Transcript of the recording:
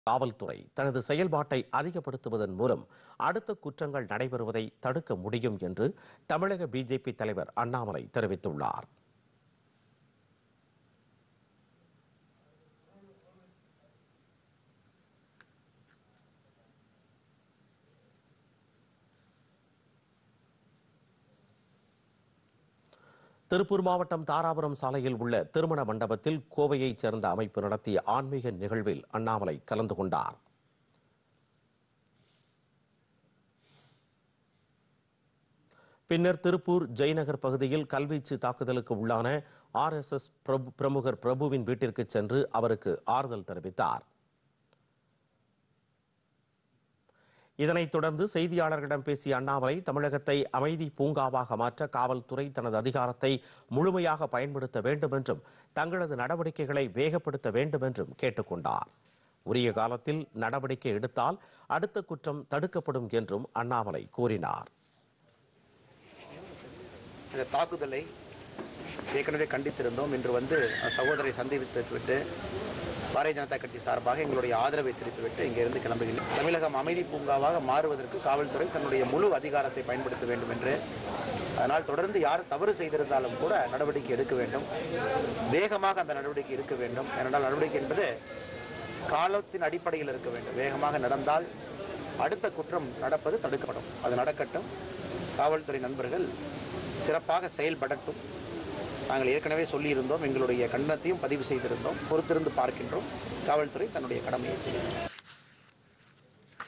காவல்துறை தனது செயல்பாட்டை அதிகப்படுத்துவதன் மூலம் அடுத்த குற்றங்கள் நடைபெறுவதை தடுக்க முடியும் என்று தமிழக பிஜேபி தலைவர் அண்ணாமலை தெரிவித்துள்ளார் திருப்பூர் மாவட்டம் தாராபுரம் சாலையில் உள்ள திருமண மண்டபத்தில் கோவையைச் சேர்ந்த அமைப்பு நடத்திய ஆன்மீக நிகழ்வில் அண்ணாமலை கலந்து கொண்டார் பின்னர் திருப்பூர் ஜெய்நகர் பகுதியில் கல்வீச்சு தாக்குதலுக்கு உள்ளான ஆர்எஸ்எஸ் பிரபு பிரமுகர் பிரபுவின் வீட்டிற்கு சென்று அவருக்கு ஆறுதல் தெரிவித்தார் இதனைத் தொடர்ந்து செய்தியாளர்களிடம் பேசிய அண்ணாமலை தமிழகத்தை அமைதி பூங்காவாக மாற்ற காவல்துறை தனது அதிகாரத்தை முழுமையாக பயன்படுத்த வேண்டும் என்றும் தங்களது நடவடிக்கைகளை வேகப்படுத்த வேண்டும் என்றும் கேட்டுக்கொண்டார் உரிய காலத்தில் நடவடிக்கை எடுத்தால் அடுத்த குற்றம் தடுக்கப்படும் என்றும் அண்ணாமலை கூறினார் இந்த தாக்குதலை ஏற்கனவே கண்டித்திருந்தோம் இன்று வந்து சகோதரை சந்தித்து விட்டு பாரதிய ஜனதா கட்சி சார்பாக எங்களுடைய ஆதரவை தெரிவித்துவிட்டு இங்கிருந்து கிளம்புகிறேன் தமிழகம் அமைதி பூங்காவாக மாறுவதற்கு காவல்துறை தன்னுடைய முழு அதிகாரத்தை பயன்படுத்த வேண்டும் என்று அதனால் தொடர்ந்து யார் தவறு செய்திருந்தாலும் கூட நடவடிக்கை எடுக்க வேண்டும் வேகமாக அந்த நடவடிக்கை இருக்க வேண்டும் ஏனென்றால் நடவடிக்கை என்பது காலத்தின் அடிப்படையில் இருக்க வேண்டும் வேகமாக நடந்தால் அடுத்த குற்றம் நடப்பது தடுக்கப்படும் அது நடக்கட்டும் காவல்துறை நண்பர்கள் சிறப்பாக செயல்படட்டும் நாங்கள் ஏற்கனவே சொல்லியிருந்தோம் எங்களுடைய கண்டனத்தையும் பதிவு செய்திருந்தோம் பொறுத்திருந்து பார்க்கின்றோம் காவல்துறை தன்னுடைய கடமையை செய்யும்